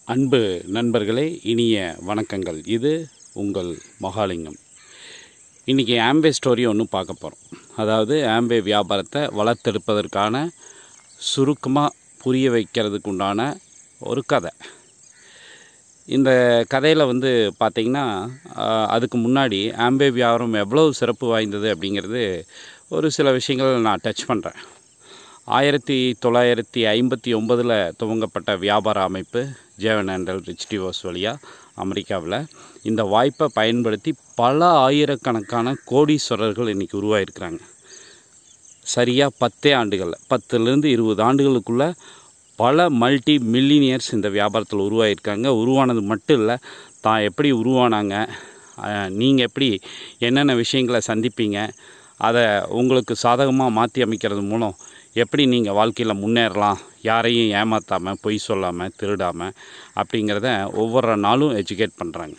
அன்பு நண்பர்களே இனிய வணக்கங்கள் இது உங்கள் மகாலிங்கம் இன்றைக்கி ஆம்பே ஸ்டோரி ஒன்று பார்க்க போகிறோம் அதாவது ஆம்பே வியாபாரத்தை வளர்த்தெடுப்பதற்கான சுருக்கமாக புரிய வைக்கிறதுக்கு உண்டான ஒரு கதை இந்த கதையில் வந்து பார்த்திங்கன்னா ஆஹ், அதுக்கு முன்னாடி ஆம்பே வியாபாரம் எவ்வளவு சிறப்பு வாய்ந்தது அப்படிங்கிறது ஒரு சில விஷயங்கள் நான் டச் பண்ணுறேன் ஆயிரத்தி தொள்ளாயிரத்தி ஐம்பத்தி ஒம்பதில் துவங்கப்பட்ட வியாபார அமைப்பு ஜேவனண்டல் ரிச் டிவோர்ஸ் வழியாக அமெரிக்காவில் இந்த வாய்ப்பை பயன்படுத்தி பல ஆயிரக்கணக்கான கோடீஸ்வரர்கள் இன்றைக்கி உருவாயிருக்கிறாங்க சரியாக பத்தே ஆண்டுகளில் பத்துலேருந்து இருபது ஆண்டுகளுக்குள்ள பல மல்டி மில்லினியர்ஸ் இந்த வியாபாரத்தில் உருவாயிருக்காங்க உருவானது மட்டும் இல்லை தான் எப்படி உருவானாங்க நீங்கள் எப்படி என்னென்ன விஷயங்களை சந்திப்பீங்க அதை உங்களுக்கு சாதகமாக மாற்றி அமைக்கிறது மூலம் எப்படி நீங்கள் வாழ்க்கையில் முன்னேறலாம் யாரையும் ஏமாற்றாமல் பொய் சொல்லாமல் திருடாமல் அப்படிங்கிறத ஒவ்வொரு நாளும் எஜுகேட் பண்ணுறாங்க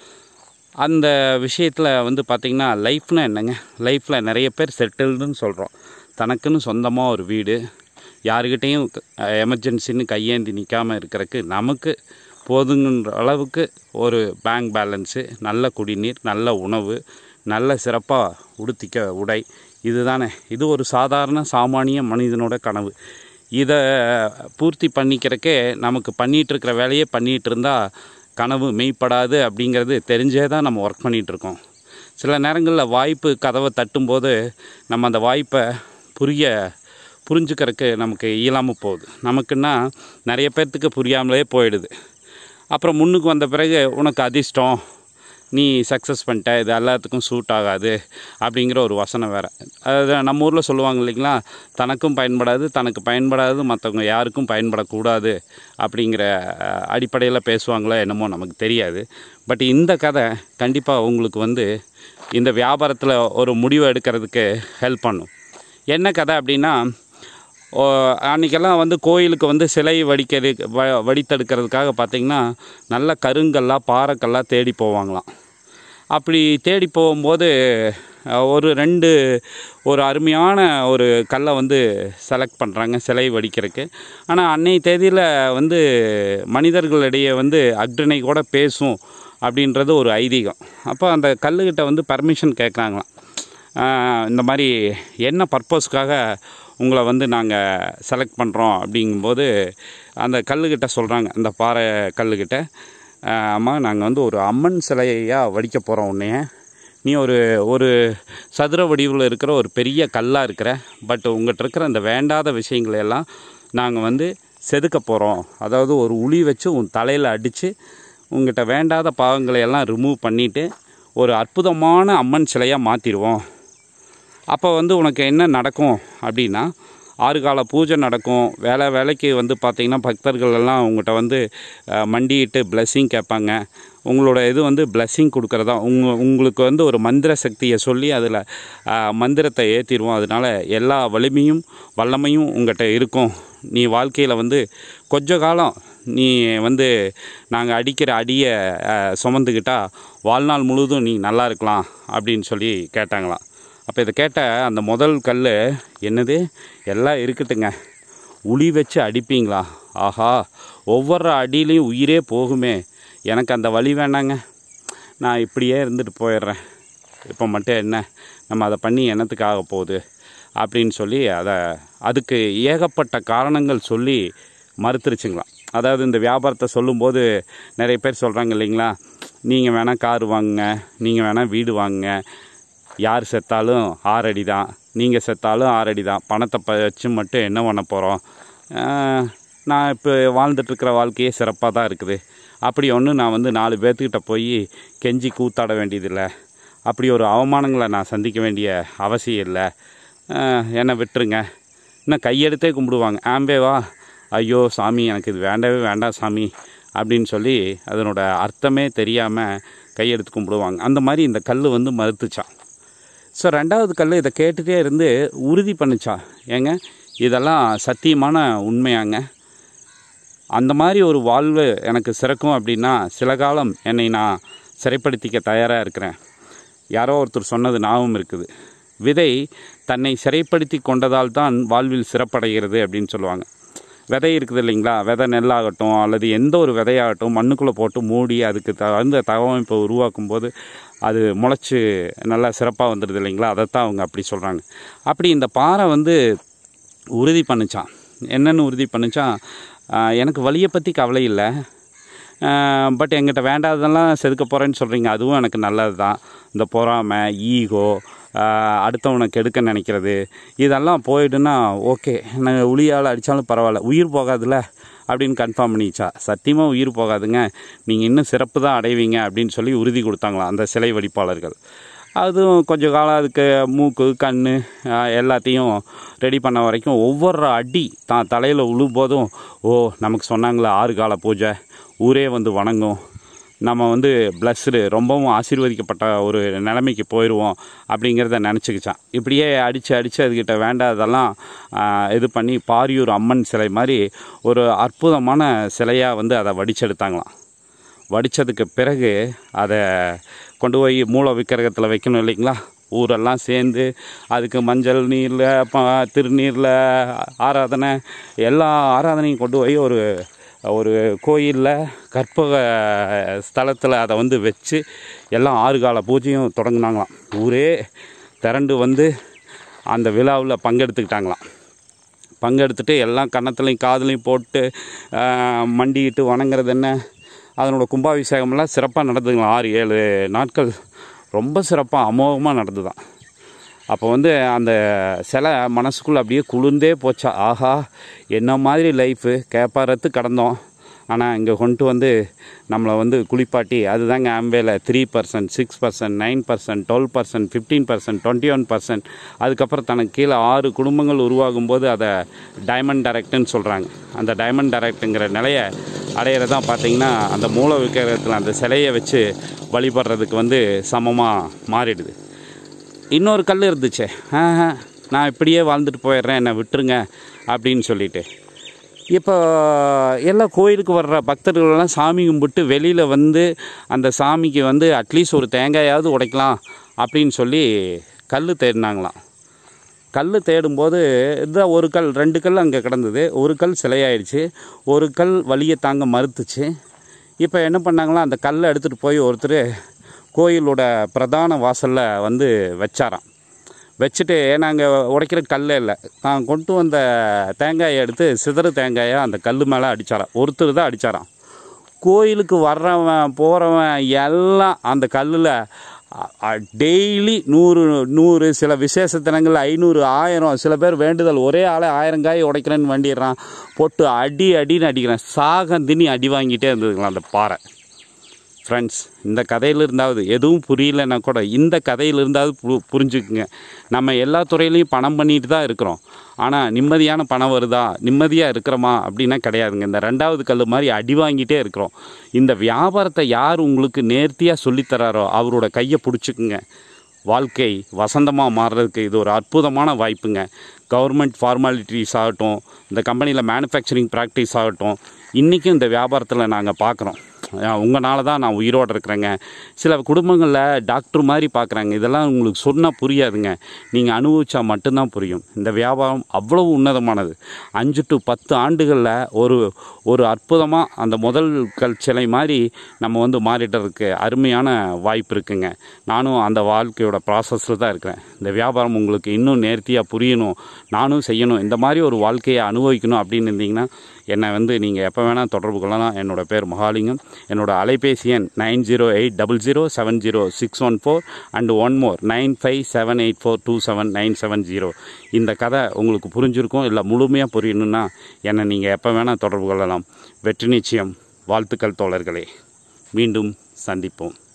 அந்த விஷயத்தில் வந்து பார்த்திங்கன்னா லைஃப்னா என்னங்க லைஃப்பில் நிறைய பேர் செட்டில்டுன்னு சொல்கிறோம் தனக்குன்னு சொந்தமாக ஒரு வீடு யாருக்கிட்டேயும் எமர்ஜென்சின்னு கையேந்தி நிற்காமல் இருக்கிறதுக்கு நமக்கு போதுங்கிற அளவுக்கு ஒரு பேங்க் பேலன்ஸு நல்ல குடிநீர் நல்ல உணவு நல்ல சிறப்பாக உடுத்திக்க உடை இதுதானே இது ஒரு சாதாரண சாமானிய மனிதனோட கனவு இதை பூர்த்தி பண்ணிக்கிறக்கே நமக்கு பண்ணிகிட்டு இருக்கிற வேலையே பண்ணிகிட்டு இருந்தால் கனவு மெய்ப்படாது அப்படிங்கிறது தெரிஞ்சே தான் நம்ம ஒர்க் பண்ணிகிட்டு இருக்கோம் சில நேரங்களில் வாய்ப்பு கதவை தட்டும்போது நம்ம அந்த வாய்ப்பை புரிய புரிஞ்சுக்கிறதுக்கு நமக்கு இயலாமல் போகுது நமக்குன்னா நிறைய பேர்த்துக்கு புரியாமலே போயிடுது அப்புறம் முன்னுக்கு வந்த பிறகு உனக்கு அதிர்ஷ்டம் நீ சக்ஸஸ் பண்ணிட்ட இது எல்லாத்துக்கும் சூட் ஆகாது அப்படிங்கிற ஒரு வசனம் வேறு அது நம்ம ஊரில் சொல்லுவாங்க இல்லைங்களா தனக்கும் பயன்படாது தனக்கு பயன்படாது மற்றவங்க யாருக்கும் பயன்படக்கூடாது அப்படிங்கிற அடிப்படையில் பேசுவாங்களோ என்னமோ நமக்கு தெரியாது பட் இந்த கதை கண்டிப்பாக உங்களுக்கு வந்து இந்த வியாபாரத்தில் ஒரு முடிவு எடுக்கிறதுக்கு ஹெல்ப் பண்ணும் என்ன கதை அப்படின்னா ஓ, அன்னைக்கெல்லாம் வந்து கோயிலுக்கு வந்து சிலை வடிக்கிறது வ வடித்தெடுக்கிறதுக்காக பார்த்திங்கன்னா நல்ல கருங்கல்லாம் பாறைக்கல்லாம் தேடி போவாங்களாம் அப்படி தேடி போகும்போது அஹ், ஒரு ரெண்டு ஒரு அருமையான ஒரு கல்லை வந்து செலக்ட் பண்ணுறாங்க சிலை வடிக்கிறதுக்கு ஆனால் அன்னைய தேதியில் வந்து மனிதர்களிடையே வந்து அக்ரிணை கூட பேசும் அப்படின்றது ஒரு ஐதீகம் அப்போ அந்த கல்லுக்கிட்ட வந்து பர்மிஷன் கேட்குறாங்களாம் ஆஹ் இந்த மாதிரி என்ன பர்பஸ்க்காக உங்களை வந்து நாங்கள் செலக்ட் பண்ணுறோம் அப்படிங்கும்போது அந்த கல்லுக்கிட்ட சொல்கிறாங்க அந்த பாறை கல்லுக்கிட்ட ஆஹ் அம்மா நாங்கள் வந்து ஒரு அம்மன் சிலையாக வடிக்க போகிறோம் உன்னைய நீ ஒரு ஒரு சதுர வடிவில் இருக்கிற ஒரு பெரிய கல்லாக இருக்கிற பட் உங்கள்கிட்ட இருக்கிற அந்த வேண்டாத விஷயங்களை எல்லாம் நாங்கள் வந்து செதுக்க போகிறோம் அதாவது ஒரு உளி வச்சு உன் தலையில் அடித்து உங்கள்கிட்ட வேண்டாத பாவங்களை எல்லாம் ரிமூவ் பண்ணிவிட்டு ஒரு அற்புதமான அம்மன் சிலையாக மாற்றிடுவோம் அப்போ வந்து உனக்கு என்ன நடக்கும் அப்படின்னா ஆறு கால பூஜை நடக்கும் வேலை வேலைக்கு வந்து பார்த்திங்கன்னா பக்தர்கள் எல்லாம் உங்கள்கிட்ட வந்து அஹ், மண்டியிட்டு பிளெஸ்ஸிங் கேட்பாங்க உங்களோட இது வந்து பிளெஸ்ஸிங் கொடுக்குறதா உங்க உங்களுக்கு வந்து ஒரு மந்திர சக்தியை சொல்லி அதில் மந்திரத்தை ஏற்றிடுவோம் அதனால் எல்லா வலிமையும் வல்லமையும் உங்கள்கிட்ட இருக்கும் நீ வாழ்க்கையில் வந்து கொஞ்ச காலம் நீ வந்து நாங்கள் அடிக்கிற அடியை அஹ், சுமந்துக்கிட்டா வாழ்நாள் முழுதும் நீ நல்லா இருக்கலாம் அப்படின்னு சொல்லி கேட்டாங்களாம் அப்போ இதை கேட்ட அந்த முதல் கல் என்னது எல்லாம் இருக்கட்டுங்க உளி வச்சு அடிப்பீங்களா ஆஹா ஒவ்வொரு அடியிலையும் உயிரே போகுமே எனக்கு அந்த வழி வேண்டாங்க நான் இப்படியே இருந்துட்டு போயிடுறேன் இப்போ மட்டும் என்ன நம்ம அதை பண்ணி என்னத்துக்கு ஆக போகுது அப்படின்னு சொல்லி அதை அதுக்கு ஏகப்பட்ட காரணங்கள் சொல்லி மறுத்துருச்சுங்களாம் அதாவது இந்த வியாபாரத்தை சொல்லும்போது நிறைய பேர் சொல்கிறாங்க இல்லைங்களா நீங்கள் வேணால் கார் வாங்குங்க நீங்கள் வேணால் வீடு வாங்குங்க யார் செத்தாலும் ஆறடி தான் நீங்கள் செத்தாலும் ஆறடி தான் பணத்தை ப வச்சு மட்டும் என்ன பண்ண போகிறோம் நான் இப்போ வாழ்ந்துட்டுருக்கிற வாழ்க்கையே சிறப்பாக தான் இருக்குது அப்படி ஒன்று நான் வந்து நாலு பேர்த்துக்கிட்ட போய் கெஞ்சி கூத்தாட வேண்டியதில்லை அப்படி ஒரு அவமானங்களை நான் சந்திக்க வேண்டிய அவசியம் இல்லை ஆஹ், என்னை விட்டுருங்க இன்னும் கையெடுத்தே கும்பிடுவாங்க ஆம்பேவா ஐயோ சாமி எனக்கு இது வேண்டவே வேண்டாம் சாமி அப்படின்னு சொல்லி அதனோட அர்த்தமே தெரியாமல் கையெடுத்து கும்பிடுவாங்க அந்த மாதிரி இந்த கல் வந்து மறுத்துச்சான் ஸோ ரெண்டாவது கல் இதை கேட்டுகிட்டே இருந்து உறுதி பண்ணுச்சா ஏங்க இதெல்லாம் சத்தியமான உண்மையாங்க அந்த மாதிரி ஒரு வாழ்வு எனக்கு சிறக்கும் அப்படின்னா சில காலம் என்னை நான் சிறைப்படுத்திக்க தயாராக இருக்கிறேன் யாரோ ஒருத்தர் சொன்னது ஞாபகம் இருக்குது விதை தன்னை சிறைப்படுத்தி கொண்டதால் தான் வாழ்வில் சிறப்படைகிறது அப்படின்னு சொல்லுவாங்க விதை இருக்குது இல்லைங்களா விதை நெல்லாகட்டும் அல்லது எந்த ஒரு விதையாகட்டும் மண்ணுக்குள்ளே போட்டு மூடி அதுக்கு தகுந்த தகவமைப்பை உருவாக்கும் போது அது முளைச்சி நல்லா சிறப்பாக வந்துடுது இல்லைங்களா அதைத்தான் அவங்க அப்படி சொல்கிறாங்க அப்படி இந்த பாறை வந்து உறுதி பண்ணுச்சான் என்னென்னு உறுதி பண்ணுச்சான் ஆஹ் எனக்கு வலியை பற்றி கவலை இல்லை பட் எங்கிட்ட வேண்டாததெல்லாம் செதுக்க போகிறேன்னு சொல்கிறீங்க அதுவும் எனக்கு நல்லது தான் இந்த பொறாமை ஈகோ அடுத்தவனை கெடுக்க நினைக்கிறது இதெல்லாம் போயிடுன்னா ஓகே நான் உளியால் அடித்தாலும் பரவாயில்ல உயிர் போகாதுல்ல அப்படின்னு கன்ஃபார்ம் பண்ணிச்சா சத்தியமாக உயிர் போகாதுங்க நீங்கள் இன்னும் சிறப்பு தான் அடைவீங்க அப்படின்னு சொல்லி உறுதி கொடுத்தாங்களாம் அந்த சிலை வடிப்பாளர்கள் அதுவும் கொஞ்ச காலம் அதுக்கு மூக்கு கண் எல்லாத்தையும் ரெடி பண்ண வரைக்கும் ஒவ்வொரு அடி தான் தலையில் உழும்போதும் ஓ நமக்கு சொன்னாங்களே ஆறு கால பூஜை ஊரே வந்து வணங்கும் நம்ம வந்து பிளஸ்டு ரொம்பவும் ஆசீர்வதிக்கப்பட்ட ஒரு நிலைமைக்கு போயிடுவோம் அப்படிங்கிறத நினச்சிக்கிச்சான் இப்படியே அடித்து அடித்து அதுக்கிட்ட வேண்டாததெல்லாம் ஆஹ், இது பண்ணி பாரியூர் அம்மன் சிலை மாதிரி ஒரு அற்புதமான சிலையாக வந்து அதை வடிச்செடுத்தாங்களாம் வடித்ததுக்கு பிறகு அதை கொண்டு போய் மூல விக்கிரகத்தில் வைக்கணும் இல்லைங்களா ஊரெல்லாம் சேர்ந்து அதுக்கு மஞ்சள் நீரில் ப திருநீரில் ஆராதனை எல்லா ஆராதனையும் கொண்டு போய் ஒரு ஒரு கோயிலில் கற்பக ஸ்தலத்தில் அதை வந்து வச்சு எல்லாம் ஆறு கால பூஜையும் தொடங்குனாங்களாம் ஊரே திரண்டு வந்து அந்த விழாவில் பங்கெடுத்துக்கிட்டாங்களாம் பங்கெடுத்துட்டு எல்லாம் கன்னத்துலையும் காதுலையும் போட்டு ஆஹ், மண்டிட்டு வணங்குறது என்ன அதனோட கும்பாபிஷேகம்லாம் சிறப்பாக நடந்ததுங்களா ஆறு ஏழு நாட்கள் ரொம்ப சிறப்பாக அமோகமாக நடந்துதான் அப்போ வந்து அந்த சிலை மனசுக்குள்ளே அப்படியே குளிர்ந்தே போச்சா ஆஹா என்ன மாதிரி லைஃபு கேப்பாரத்து கடந்தோம் ஆனால் இங்கே கொண்டு வந்து நம்மளை வந்து குளிப்பாட்டி அதுதாங்க ஆம்பேல three percent six percent nine percent twelve percent fifteen percent twenty one percent அதுக்கப்புறம் தனக்கு கீழே ஆறு குடும்பங்கள் உருவாகும் போது அதை டைமண்ட் டைரக்ட்னு சொல்கிறாங்க அந்த டைமண்ட் டைரக்ட்டுங்கிற நிலையை அடையிறதான் பார்த்தீங்கன்னா அந்த மூல விக்கிரகத்தில் அந்த சிலையை வச்சு வழிபடுறதுக்கு வந்து சமமாக மாறிடுது இன்னொரு கல் இருந்துச்சே ஆஹா நான் இப்படியே வாழ்ந்துட்டு போயிடுறேன் என்னை விட்டுருங்க அப்படின்னு சொல்லிட்டு இப்போ எல்லா கோயிலுக்கு வர்ற பக்தர்களெல்லாம் சாமி கும்பிட்டு வெளியில் வந்து அந்த சாமிக்கு வந்து அட்லீஸ்ட் ஒரு தேங்காயாவது உடைக்கலாம் அப்படின்னு சொல்லி கல் தேடினாங்களாம் கல் தேடும்போது இதுதான் ஒரு கல் ரெண்டு கல் அங்கே கிடந்தது ஒரு கல் சிலையாயிடுச்சு ஒரு கல் வலியை தாங்க மறுத்துச்சு இப்போ என்ன பண்ணாங்களாம் அந்த கல்லை எடுத்துகிட்டு போய் ஒருத்தர் கோயிலோட பிரதான வாசலில் வந்து வச்சாராம் வச்சுட்டு நாங்கள் உடைக்கிற கல்லே இல்லை தான் கொண்டு வந்த தேங்காயை எடுத்து சிதறு தேங்காயை அந்த கல் மேலே அடித்தாராம் ஒருத்தர் தான் அடித்தாராம் கோயிலுக்கு வர்றவன் போகிறவன் எல்லாம் அந்த கல்லில் டெய்லி நூறு நூறு சில விசேஷ தினங்களில் ஐநூறு ஆயிரம் சில பேர் வேண்டுதல் ஒரே ஆளை ஆயிரம் காய் உடைக்கிறேன்னு வேண்டிடுறான் போட்டு அடி அடின்னு அடிக்கிறேன் சாகந்தினி அடி வாங்கிட்டே இருந்ததுங்களா அந்த பாறை ஃப்ரெண்ட்ஸ் இந்த கதையில இருந்தாவது எதுவும் புரியலன்னா கூட இந்த கதையில இருந்தாவது பு புரிஞ்சுக்குங்க நம்ம எல்லா துறையிலையும் பணம் பண்ணிட்டு தான் இருக்கிறோம் ஆனால் நிம்மதியான பணம் வருதா நிம்மதியாக இருக்கிறோமா அப்படின்னா கிடையாதுங்க இந்த ரெண்டாவது கல் மாதிரி அடி வாங்கிட்டே இருக்கிறோம் இந்த வியாபாரத்தை யார் உங்களுக்கு நேர்த்தியாக சொல்லித்தராரோ அவரோட கையை பிடிச்சிக்குங்க வாழ்க்கை வசந்தமாக மாறுறதுக்கு இது ஒரு அற்புதமான வாய்ப்புங்க கவர்மெண்ட் ஃபார்மாலிட்டிஸ் ஆகட்டும் இந்த கம்பெனியில் மேனுஃபேக்சரிங் ப்ராக்டிஸ் ஆகட்டும் இன்றைக்கும் இந்த வியாபாரத்தில் நாங்கள் பார்க்குறோம் உங்களால தான் நான் உயிரோடு இருக்கிறேங்க சில குடும்பங்களில் டாக்டர் மாதிரி பார்க்குறாங்க இதெல்லாம் உங்களுக்கு சொன்னால் புரியாதுங்க நீங்கள் அனுபவிச்சா மட்டும்தான் புரியும் இந்த வியாபாரம் அவ்வளவு உன்னதமானது அஞ்சு டு பத்து ஆண்டுகளில் ஒரு ஒரு அற்புதமாக அந்த முதல் கல் சிலை மாதிரி நம்ம வந்து மாறிடுறதுக்கு அருமையான வாய்ப்பு இருக்குங்க நானும் அந்த வாழ்க்கையோட ப்ராசஸில் தான் இருக்கிறேன் இந்த வியாபாரம் உங்களுக்கு இன்னும் நேர்த்தியாக புரியணும் நானும் செய்யணும் இந்த மாதிரி ஒரு வாழ்க்கையை அனுபவிக்கணும் அப்படின்னு இருந்தீங்கன்னா என்னை வந்து நீங்கள் எப்போ வேணால் தொடர்பு கொள்ளலாம் என்னோட பேர் மகாலிங்கம் என்னோட அலைபேசி எண் nine zero eight double zero seven zero six one four and one more nine five seven eight four two seven nine seven zero இந்த கதை உங்களுக்கு புரிஞ்சிருக்கும் இல்லை முழுமையாக புரியணும்னா என்னை நீங்கள் எப்போ வேணால் தொடர்பு கொள்ளலாம் வெற்றி நிச்சயம் வாழ்த்துக்கள் தோழர்களே மீண்டும் சந்திப்போம்